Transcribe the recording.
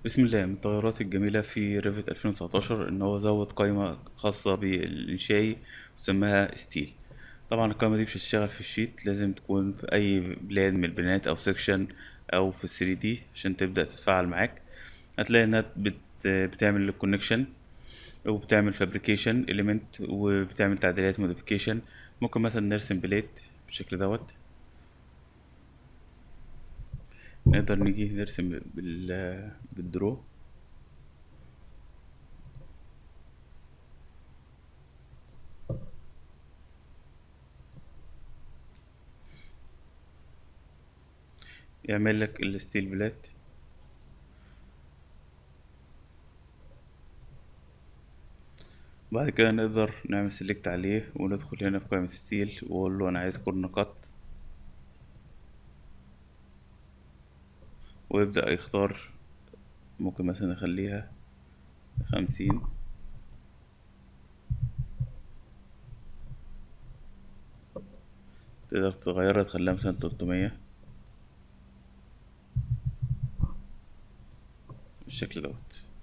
بسم الله من التغيرات الجميلة في ريفت 2019 إن هو زود قائمة خاصة بالإنشائي وسماها ستيل طبعا القائمة دي مش هتشتغل في الشيت لازم تكون في أي بلان من البلانات أو سيكشن أو في 3 دي عشان تبدأ تتفاعل معاك هتلاقي إنها بت... بتعمل الكونكشن وبتعمل فابريكيشن إليمنت وبتعمل تعديلات موديفيكيشن ممكن مثلا نرسم بليت بالشكل دوت نقدر نيجي نرسم بال... بالدرو يعمل لك الستيل بلات بعد كده نقدر نعمل سيلكت عليه وندخل هنا في قائمة ستيل واقول له انا عايز كورن كات ويبدأ يختار ممكن مثلا اخليها خمسين تقدر تغيرها تخليها مثلا تلتمية بالشكل دوت